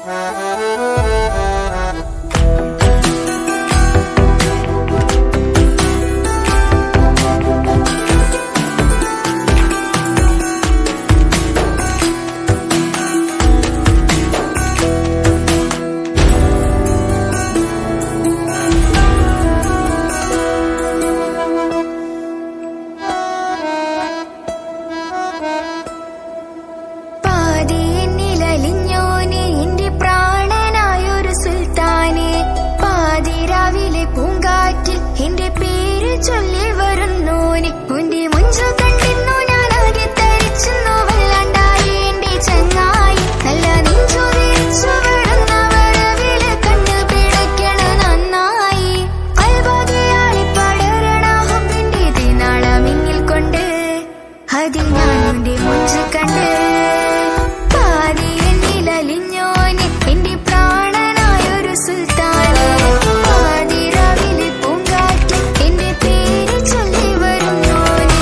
പാതിയെന്നിലലിഞ്ഞോനെ എന്റെ പ്രാണനായൊരു സുൽത്താനെ പാതിരാവിലെ പൂങ്കാറ്റിൽ എന്റെ പേര് ചൊല്ലി വരുന്നോനെ ഉന്റെ മുഞ്ചു കണ്ടിരുന്നു ഞാൻ ആകെ തരിച്ചെന്നു വല്ലാണ്ടായി എന്റെ ചങ്ങായി നല്ല നെഞ്ചു വിരിച്ചു വിടുന്ന വരവില് കണ്ണു പിടയ്ക്കണ നന്നായി അൽവകയായി പടരണ ഹമ്പിന്റെ ദിനാളമിങ്ങിൽ കൊണ്ട് അതിൽ ഞാൻ എന്റെ മുഞ്ചു കണ്ട് പാതി എന്നിലലിഞ്ഞോനെ എന്റെ പ്രാണനായൊരു സുൽത്താനെ പാതിരാവിലെ പൂങ്കാറ്റ് എന്റെ പേര് ചൊല്ലി വരുന്നോനെ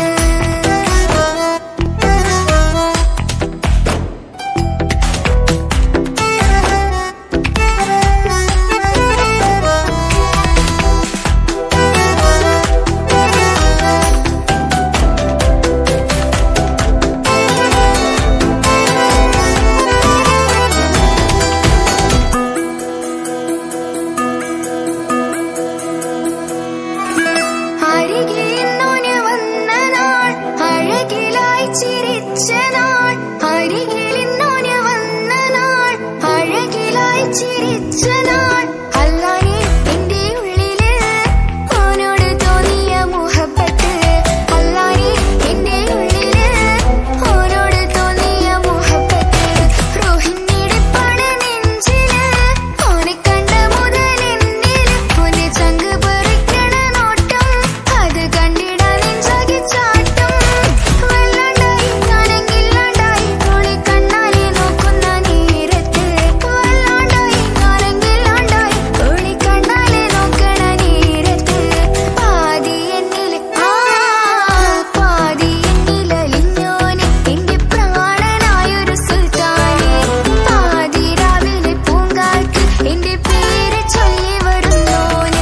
അരികിൽ ഇന്നോന് വന്ന നാൾ അഴകിലായി ചിരിച്ച നാൾ അരികിൽ ഇന്നോന് വന്ന നാൾ അഴകിലായി ചിരിച്ച നാൾ അല്ലാനെ എന്റെ ഉള്ളില് ഓനോട് തോന്നിയ മുഹബത്ത് അല്ലാനെ എന്റെ ഉള്ളില് ഓനോട് തോന്നിയ മുഹബത്ത് റോഹിണിടിപ്പാണ് നെഞ്ചില് ഓനെ കണ്ട മുതൽ എന്നില് ഓനെ ചങ്ക് പറിക്കണ നോട്ടം അത് കണ്ടിടാൻ നെഞ്ചാകെ ചാട്ടം വല്ലാണ്ടായി ഞാനെങ്കില്ലാണ്ടായി ഓളെ കണ്ണാലെ നോക്കുന്ന നേരത്ത് വല്ലാണ്ടായി ഞാനെങ്കില്ലാണ്ടായി ഓളെ കണ്ണാലെ നോക്കണ നേരത്ത് പാതി എന്നില് ആ പാതി എന്നിലലിഞ്ഞോനെ എന്റെ പ്രാണനായൊരു സുൽത്താനെ പാതി രാവിലെ പൂങ്കാറ്റ് എന്റെ പേര് ചൊല്ലി വരുന്നോന്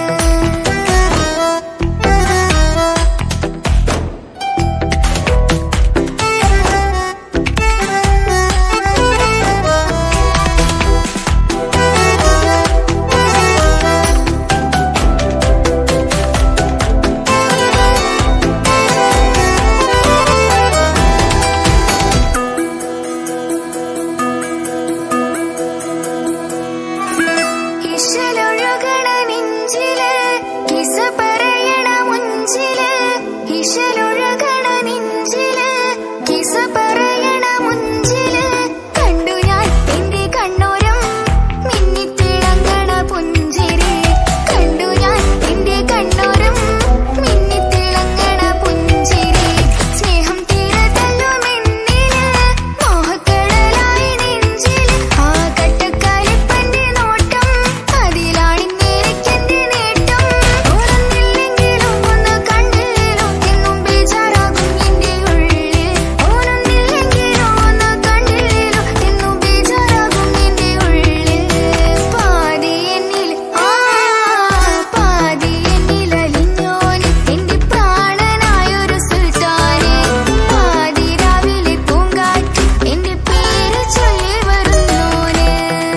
ഇശലൊഴുകണ നെഞ്ചില് കിസ പറയണ മുഞ്ചില് ഇശലൊഴുകണ നെഞ്ചില് കിസ പറയണ മുഞ്ചില് കണ്ടു ഞാൻ എന്റെ കണ്ണോരം മിന്നിത്തിളങ്ങണ പുഞ്ചിരി കണ്ടു ഞാൻ എന്റെ കണ്ണോരം മിന്നിത്തിളങ്ങണ പുഞ്ചിരി സ്നേഹം തീരതല്ലുമെന്നില് മോഹക്കടലായി നെഞ്ചില് ആ കട്ടക്കാലിപ്പന്റെ നോട്ടം അതിലാണിന്നെനിക്കെന്റെ നേട്ടം ഓരൊന്നില്ലെങ്കിലും ഒന്ന് കണ്ടില്ലേലും എന്നും ബേജാറാകും എന്റെ ഉള്ളിൽ ഓരൊന്നില്ലെങ്കിലും ഒന്ന് കണ്ടില്ലേലും എന്നും ബേജാറാകും എന്റെ ഉള്ളിൽ പാതി എന്നിൽ ആ പാതി എന്നിലലിഞ്ഞോനെ എന്റെ പ്രാണനായൊരു സുൽത്താനെ പാതി രാവിലെ പൂങ്കാറ്റ് എന്റെ പേര് ചൊല്ലി വരുന്നോനെ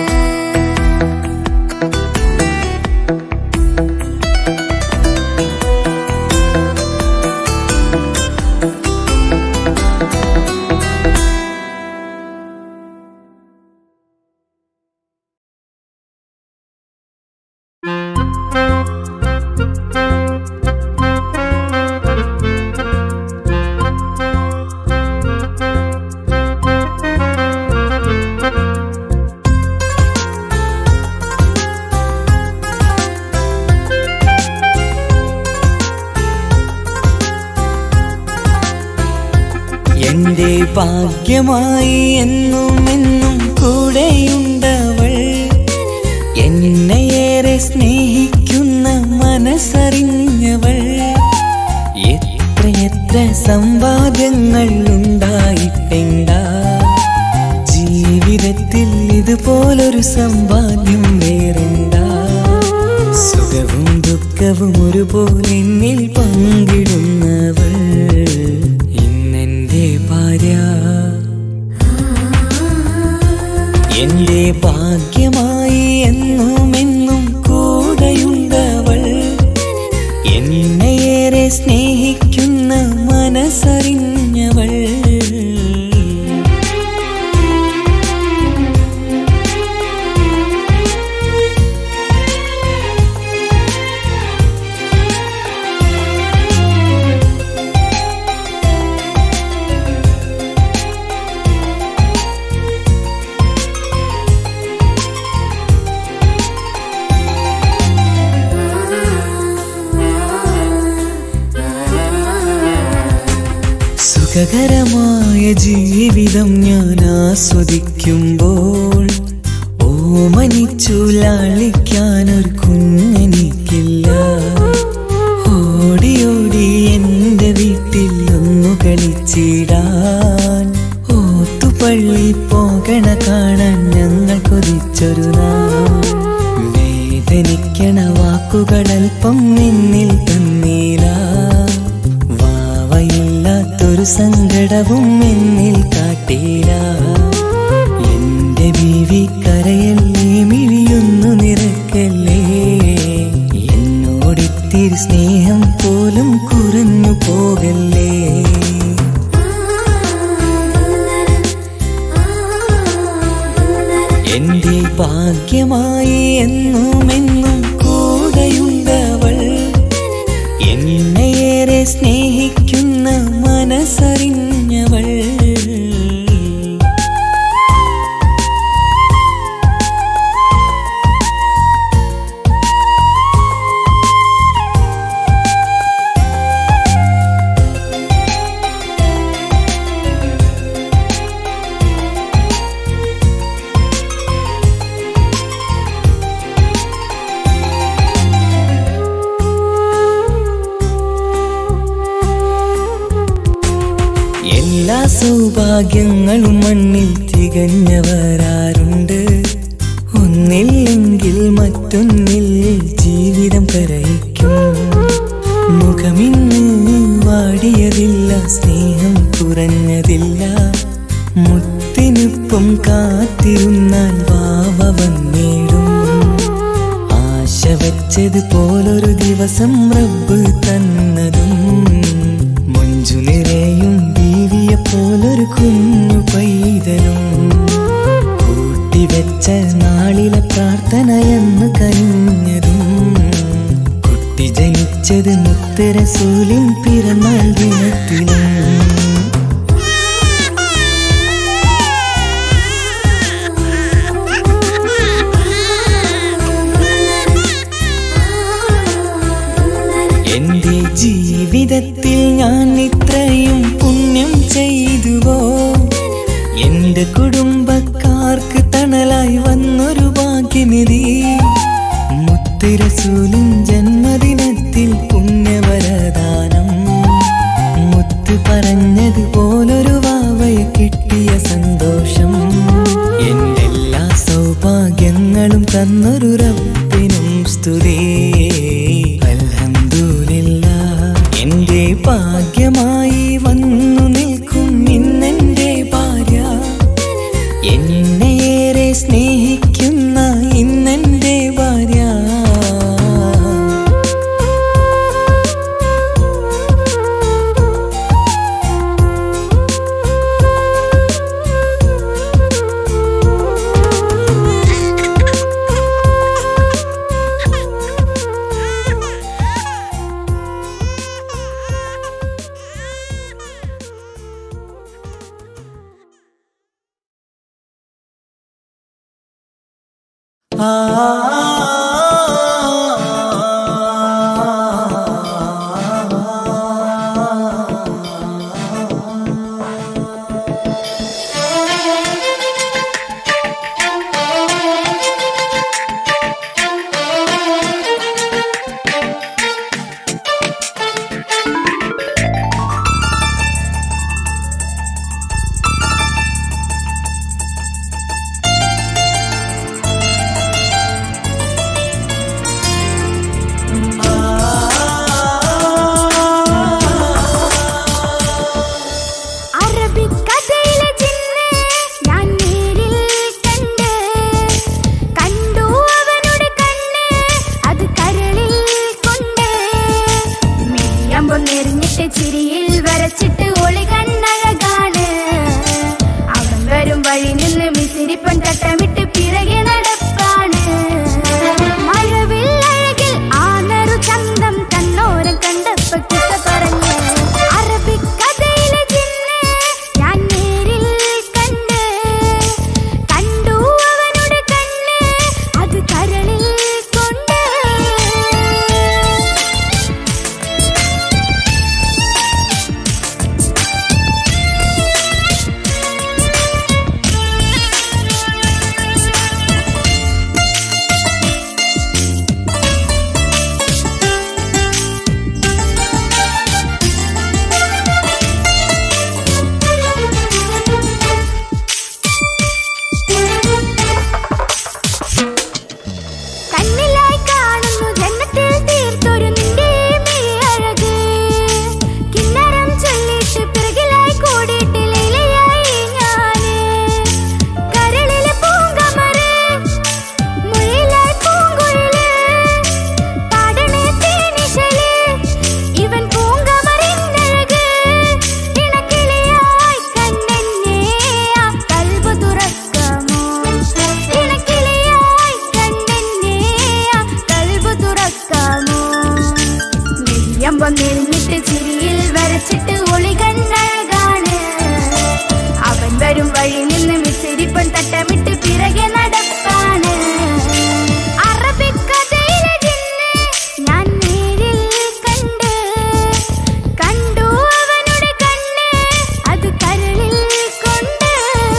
എന്റെ ഭാഗ്യമായി എന്നും എന്നും കൂടെയുണ്ടവൾ എന്നെയേറെ സ്നേഹിക്കുന്ന മനസ്സറിഞ്ഞവൾ എത്രയെത്ര സമ്പാദ്യങ്ങൾ ഉണ്ടായിട്ടെന്താ ജീവിതത്തിൽ ഇതുപോലൊരു സമ്പാദ്യം വേറെന്താ സുഖവും ദുഃഖവും ഒരുപോലെ എന്നിൽ പങ്കിടുന്നവൾ ഇന്നെന്റെ ഭാര്യ എന്റെ ഭാഗ്യമായി എന്നും എന്നും കൂടെയുണ്ടവൾ എന്നെയേറെ സ്നേഹിക്കുന്ന മനസ്സറിഞ്ഞവൾ സുഖകരമായ ജീവിതം ഞാൻ ആസ്വദിക്കുമ്പോൾ ഓമനിച്ചു ലാളിക്കാനൊരു കുഞ്ഞെനിക്കില്ല ഓടി ഓടി എൻ്റെ വീട്ടിൽ ഒന്നു കളിച്ചിടാൻ ഓത്തുപള്ളി പോകണ കാണാൻ ഞങ്ങൾ കൊതിച്ചൊരു നാൾ വേദനിക്കണ വാക്കുകളൽപ്പം നിന്നിൽ തന്നീല വാവയില്ലാത്തൊരു സങ്കടവും എന്നിൽ കാട്ടീല എന്റെ ബീവി കരയല്ലേ മിഴിയൊന്നു നിറക്കല്ലേ എന്നോടിത്തിരി സ്നേഹം പോലും കുറഞ്ഞു പോകല്ലേ എന്റെ ഭാഗ്യമായി എന്നും എന്നും കൂടെയുണ്ടവൾ എന്നെയേറെ സ്നേഹിക്കുന്ന മനസ്സറിഞ്ഞവൾ എല്ലാ സൗഭാഗ്യങ്ങളും മണ്ണിൽ തികഞ്ഞവരാരുണ്ട് ഒന്നില്ലെങ്കിൽ മറ്റൊന്നിൽ ജീവിതം കരയിക്കും മുഖമിന്ന് വാടിയതില്ല സ്നേഹം കുറഞ്ഞതില്ല മുത്തിനൊപ്പം കാത്തിരുന്നാൽ വാവ വന്നിടും ആശ വെച്ചത് പോലൊരു ദിവസം റബ്ബ് തന്നതും മഞ്ജു നിറയും ബീവിയെ പോലൊരു കുഞ്ഞു പൈതലും കൂട്ടിവെച്ച നാളിലെ പ്രാർത്ഥനയെന്ന് കഴിഞ്ഞതും കുട്ടി ജനിച്ചത് മുത്തരസൂലിൻ പിറന്നാൾ ദിനത്തിലും എന്റെ ജീവിതത്തിൽ ഞാൻ ഇത്രയും പുണ്യം ചെയ്തുവോ എന്റെ കുടുംബക്കാർക്ക് തണലായി വന്നൊരു ഭാഗ്യനിധി മുത്തുരസൂലിൻ ജന്മദിനത്തിൽ പുണ്യവരദാനം മുത്ത് പറഞ്ഞതുപോലൊരു വാവയെ കിട്ടിയ സന്തോഷം എന്റെ എല്ലാ സൗഭാഗ്യങ്ങളും തന്നൊരു റബ്ബിനും സ്തുതി അൽഹംദുലില്ല എന്റെ ഭാഗ്യമായി വന്നു നിൽക്കും ഇന്നെന്റെ ഭാര്യ എന്നെയേറെ സ്നേഹിക്കുന്ന ഇന്നെന്റെ ഭാര്യ വഴി നിന്ന് മിസിരിപ്പൻ തട്ടമിട്ട് പിറകെ നടപ്പാണ് മഴവില്ലഴകിൽ ആനറു ചന്തം തന്നോരം കണ്ടപ്പോ കിട്ട പറഞ്ഞ് അറബിക്കഥയിലെ ജിന്ന് ഞാൻ നേരിൽ കണ്ട് കണ്ടു അവനുടെ കണ്ണ് അത് കരളിൽ കൊണ്ട് കണ്ണിലായി കാണുന്നു ജന്മത്തിൽ തീർത്തൊരു നിന്റെ മിഴിയഴക് കിന്നരം ചൊല്ലിട്ട് പിറകിലായി കൂടിയിട്ട് ലൈലയായി ഞാന് കരളിലെ പൂങ്കമറ് മുഴിലായി പൂങ്കുഴല് പാടണേ തേനിശല് ഇവൻ പൂങ്കമറിന്നഴക് ഇണക്കിളിയായി കണ്ണെന്നെ ആ കൽബ് തുറക്കമോ ഇണക്കിളിയായി കണ്ണെന്നെ ആ കൽബ് തുറക്കാമോ നെയ്യമ്പം നെരിഞ്ഞിട്ട് ചിരിയിൽ വരച്ചിട്ട് ഒളി കണ്ണഴകാണ് അവൻ വരും വഴി നിന്ന് മിസിരിപ്പൻ തട്ടമിട്ട് പിറകെ നടപ്പാണ് അറബിക്കഥയിലെ ജിന്ന് ഞാൻ നേരിൽ കണ്ട് കണ്ടു അവനുടെ കണ്ണ് അത് കരളിൽ കൊണ്ട്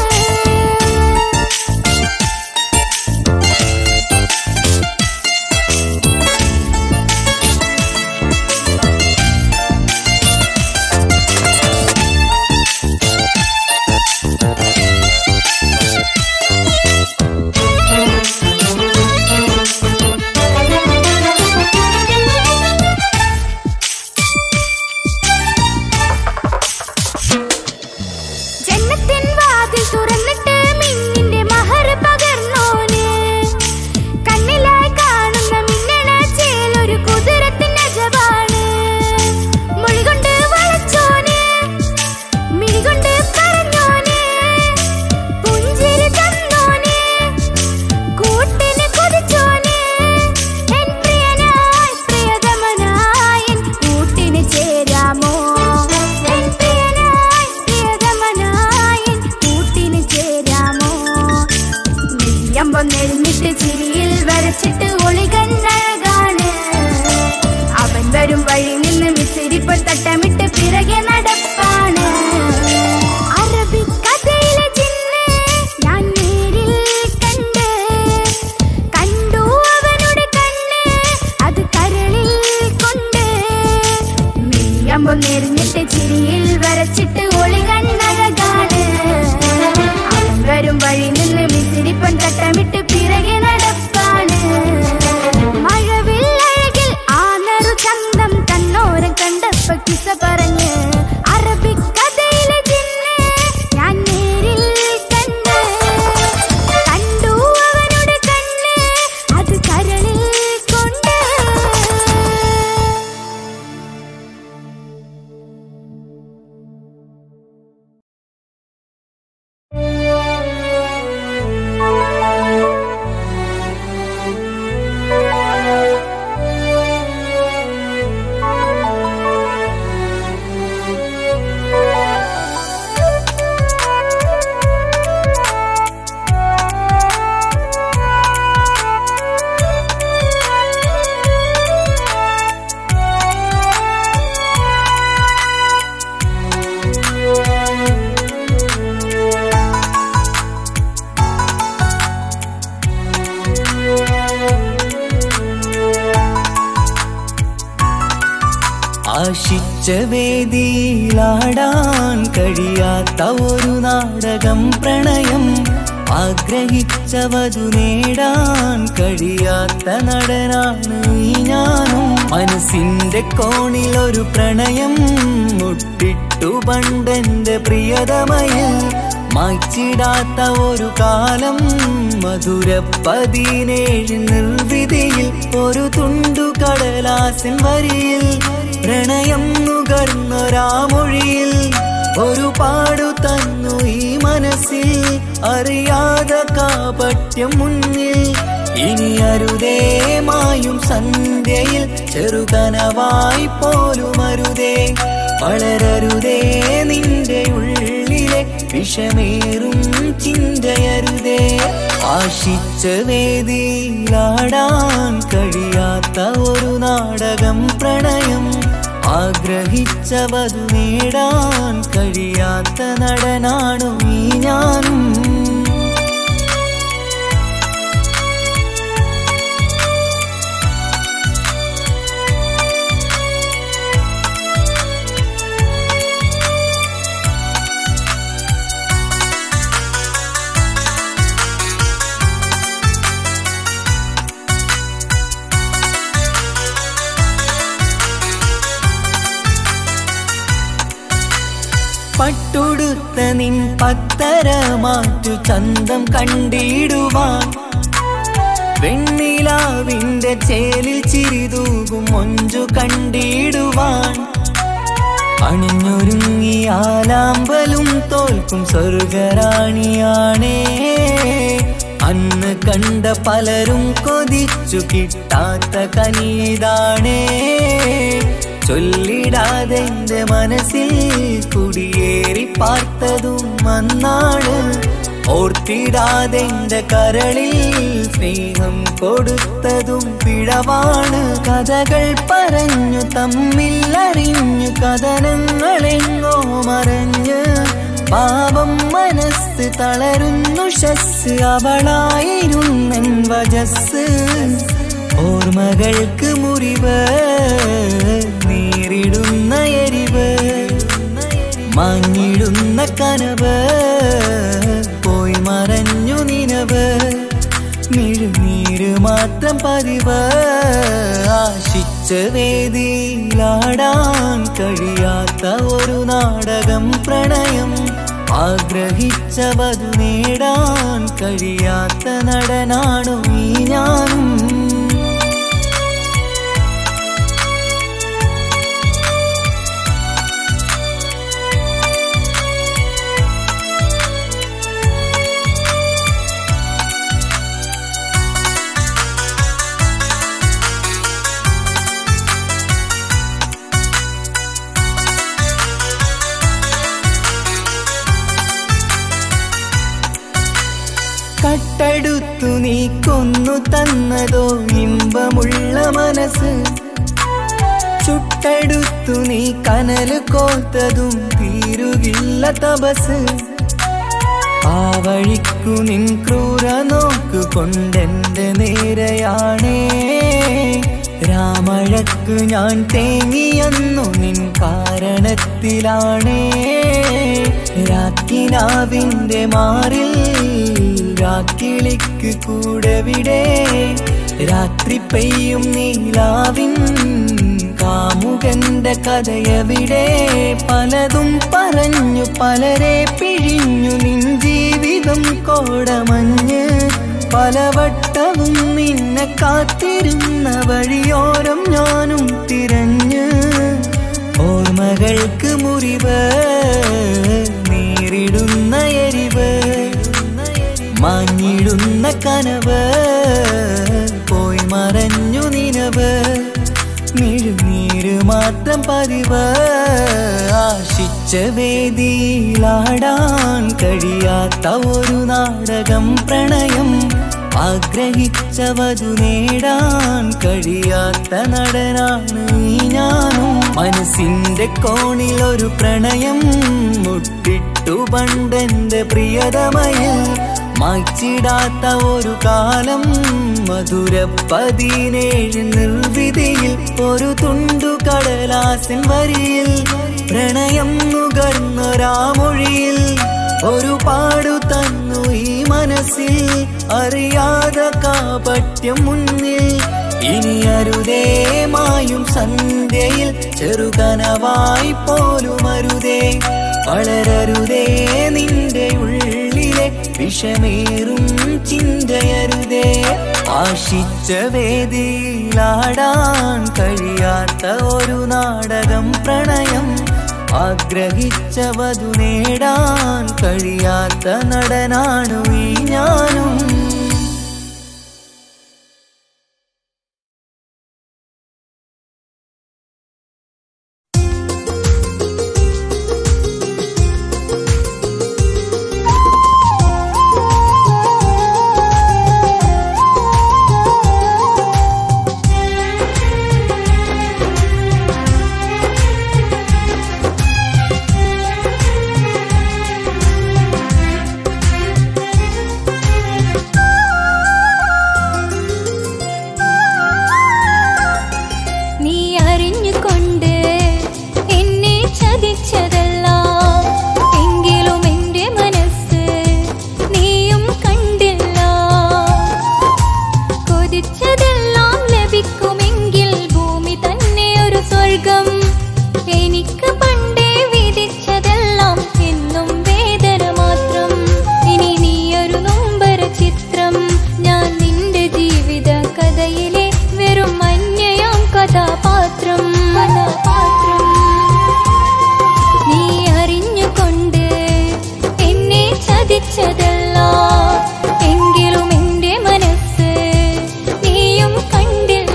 ജന്നത്തിൻ വാതിൽ തുറന്നിട്ട് മിന്നിന്റെ മഹർ പകർന്നോന് കണ്ണിലായി കാണുന്ന മിന്നണ ചേലൊരു കുതിരത്തിൻ അജവാണ് മൊഴികൊണ്ട് വളച്ചോന് മിഴികൊണ്ട് പറഞ്ഞോന് പുഞ്ചിരി തന്നോന് കൂട്ടിന് കൊതിച്ചോന് എൻ പ്രിയനായി പ്രിയതമനായി എൻ കൂട്ടിന് ചേരാമോ എൻ പ്രിയനായി പ്രിയതമനായി എൻ കൂട്ടിന് ചേരാമോ നെയ്യമ്പം നെരിഞ്ഞിട്ട് ചിരിയിൽ വരച്ചിട്ട് ഒളി കണ്ണഴകാണ് അവൻ വരും വഴി നിന്ന് മിസിരിപ്പൻ തട്ടമിട്ട് പിറകെ നടപ്പാണ് അറബിക്കഥയിലെ ജിന്ന് ഞാൻ നേരിൽ കണ്ട് കണ്ടു അവനുടെ കണ്ണ് അത് കരളിൽ കൊണ്ട് മെയ്യമ്പം നെരിഞ്ഞിട്ട് ചിരിയിൽ വരച്ചിട്ട് ഒളി കണ്ണഴകാണ് അവൻ വരും വഴി നിന്ന് മിസിരിപ്പൻ തട്ടമിട്ട് പിറകെ നടപ്പാണ് മഴവില്ലഴകിൽ ആനറു ചന്തം തന്നോരം കണ്ടപ്പോ കിസ പറഞ്ഞ് അറബിക്കഥയിലെ ജിന്ന് ഞാൻ നേരിൽ കണ്ട് കണ്ടു അവനുടെ കണ്ണ് അത് കരളിൽ കൊണ്ട് ആശിച്ച വേദിയിലാടാൻ കഴിയാത്ത ഒരു നാടകം പ്രണയം ആഗ്രഹിച്ചവതു നേടാൻ കഴിയാത്ത നടനാണ് ഈ ഞാനും മനസ്സിന്റെ കോണിൽ ഒരു പ്രണയം മുട്ടിട്ടു പണ്ടെന്റെ പ്രിയതമയിൽ മായ്ച്ചിടാത്ത ഒരു കാലം മധുര പതിനേഴ് നിർവിധിയിൽ ഒരു തുണ്ടു കടലാസിൻ വരിയിൽ പ്രണയം നുകർന്നൊരാമൊഴിയിൽ ഒരുപാടു തന്നു ഈ മനസ്സിൽ അറിയാതെ കാപട്യം മുന്നിൽ ഇനി അരുതേ മായും സന്ധ്യയിൽ ചെറുകനവായി പോലും അരുതേ വളരരുതേ നിന്റെ ഉള്ളിലെ വിഷമേറും ചിന്തയരുതേ ആശിച്ച വേദിയിലാടാൻ കഴിയാത്ത ഒരു നാടകം പ്രണയം ആഗ്രഹിച്ചവതു നേടാൻ കഴിയാത്ത നടനാണു ഈ ഞാനും പട്ടുടുത്ത നിൻ പത്തര മാറ്റു ചന്തം കണ്ടിടുവാൻ വെണ്ണിലാവിന്റെ ചേലിൽ ചിരിതൂകും മൊഞ്ചു കണ്ടിടുവാൻ അണിഞ്ഞൊരുങ്ങി ആലാമ്പലും തോൽക്കും സ്വർഗറാണിയാണേ അന്ന് കണ്ട പലരും കൊതിച്ചു കിട്ടാത്ത കനീതാണേ ചൊല്ലിടാതെ എന്റെ മനസ്സിൽ കുടിയേറി പാർത്തതും അന്നാണ് ഓർത്തിടാതെ എന്റെ കരളിൽ സ്നേഹം കൊടുത്തതും പിഴവാണ് കഥകൾ പറഞ്ഞു തമ്മിൽ അറിഞ്ഞു കഥനങ്ങളെങ്ങോ മറഞ്ഞ് പാപം മനസ്സ് തളരുന്നു ഷസ് അവളായിരുന്നൻ വജസ് ഓർമ്മകൾക്ക് മുറിവ് നേരിടുന്ന എരിവ് മാഞ്ഞിടുന്ന കനവ് പോയി മറഞ്ഞു നിനവ് മിഴുനീര് മാത്രം പതിവ് ആശിച്ച വേദിയിലാടാൻ കഴിയാത്ത ഒരു നാടകം പ്രണയം ആഗ്രഹിച്ചവതു നേടാൻ കഴിയാത്ത നടനാണു ഈ ഞാനും കട്ടെടുത്തു നീ കൊന്നു തന്നതോ ഇമ്പമുള്ള മനസ്സ് ചുട്ടെടുത്തു നീ കനല് കോത്തതും തീരുകില്ല തപസ് ആ വഴിക്കു നിൻ ക്രൂര നോക്കു കൊണ്ടെന്റെ നേരെയാണേ രാമഴക്കു ഞാൻ തേങ്ങിയെന്നു നിൻ കാരണത്തിലാണേ രാക്കിനാവിന്റെ മാറിൽ രാക്കിളിക്ക് കൂടെ വിടെ രാത്രി പെയ്യും നീലാവിൻ കാമുകന്റെ കഥയവിടെ പലതും പറഞ്ഞു പലരെ പിഴിഞ്ഞു നിൻ ജീവിതം കോടമഞ്ഞ് പലവട്ടവും നിന്നെ കാത്തിരുന്ന വഴിയോരം ഞാനും തിരഞ്ഞ് ഓർമ്മകൾക്ക് മുറിവ് നേരിടുന്ന എരിവ് മാഞ്ഞിടുന്ന കനവ് പോയി മറഞ്ഞു നിനവ് മിഴുനീര് മാത്രം പതിവ് ആശിച്ച വേദിയിലാടാൻ കഴിയാത്ത ഒരു നാടകം പ്രണയം ആഗ്രഹിച്ചവതു നേടാൻ കഴിയാത്ത നടനാണ് ഈ ഞാനും മനസ്സിന്റെ കോണിൽ ഒരു പ്രണയം മുട്ടിട്ടു പണ്ടെന്റെ പ്രിയതമയിൽ മായ്ച്ചിടാത്ത ഒരു കാലം മധുര പതിനേഴ് നിർവിധിയിൽ ഒരു തുണ്ടു കടലാസിൻ വരിയിൽ പ്രണയം നുകർന്നൊരാമൊഴിയിൽ ഒരു പാടു തന്നു ഈ മനസ്സിൽ അറിയാതെ കാപട്യം മുന്നിൽ ഇനി അരുതേ മായും സന്ധ്യയിൽ ചെറുകനവായി പോലും അരുതേ വളരരുതേ നിന്റെ ഉള്ളിലെ വിഷമേറും ചിന്തയരുതേ ആശിച്ച വേദിയിലാടാൻ കഴിയാത്ത ഒരു നാടകം പ്രണയം ആഗ്രഹിച്ചവതു നേടാൻ കഴിയാത്ത നടനാണു ഈ ഞാനും നീ അറിഞ്ഞുകൊണ്ട് എന്നെ ചതിച്ചതല്ല എങ്കിലും എന്റെ മനസ്സ് നീയും കണ്ടില്ല കൊതിച്ചതെല്ലാം ലഭിക്കുമെങ്കിൽ ഭൂമി തന്നെ ഒരു സ്വർഗം എനിക്ക് പണ്ടേ വിധിച്ചതെല്ലാം എന്നും വേദന മാത്രം ഇനി നീയൊരു നൊമ്പര ചിത്രം ഞാൻ നിന്റെ ജീവിത കഥയിലെ വെറും മഞ്ഞയാം കഥാപാത്രം കഥാപാത്രം നീ അറിഞ്ഞുകൊണ്ട് എന്നെ ചതിച്ചതല്ല എങ്കിലും എന്റെ മനസ്സ് നീയും കണ്ടില്ല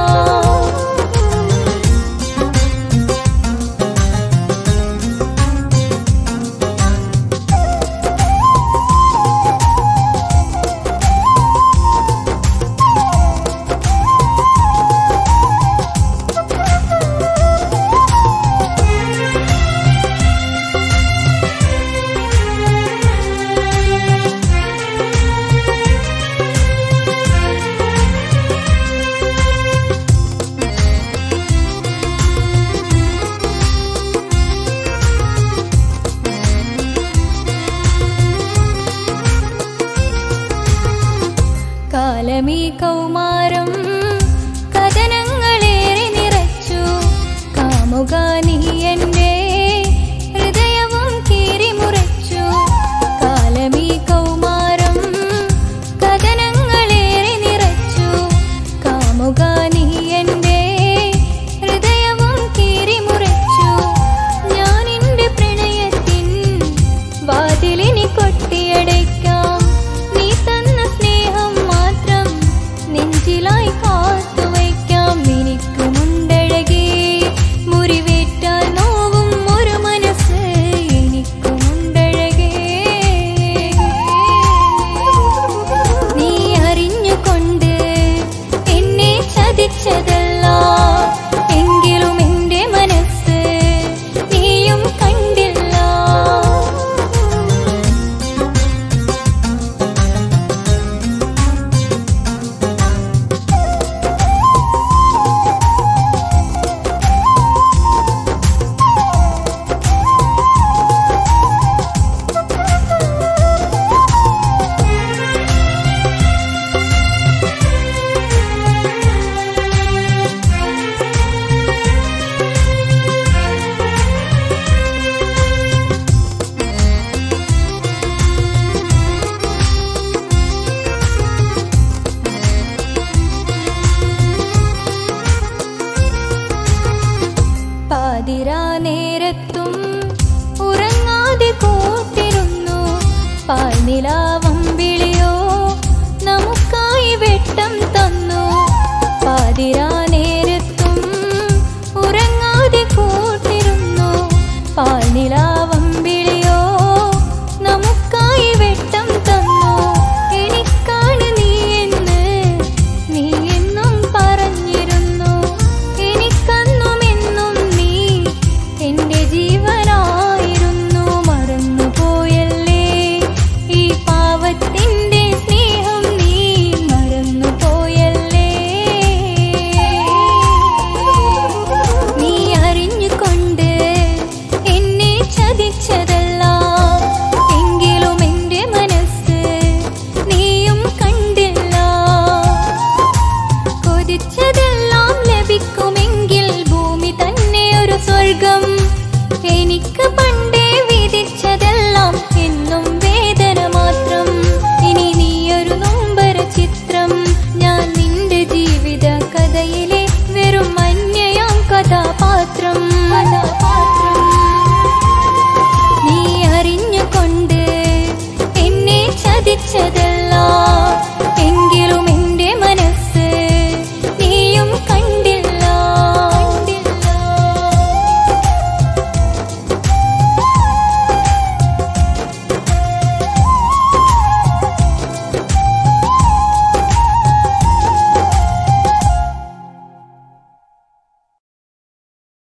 കാലമീ കൗമാരം കഥനങ്ങളേറെ നിറച്ചു കാമുക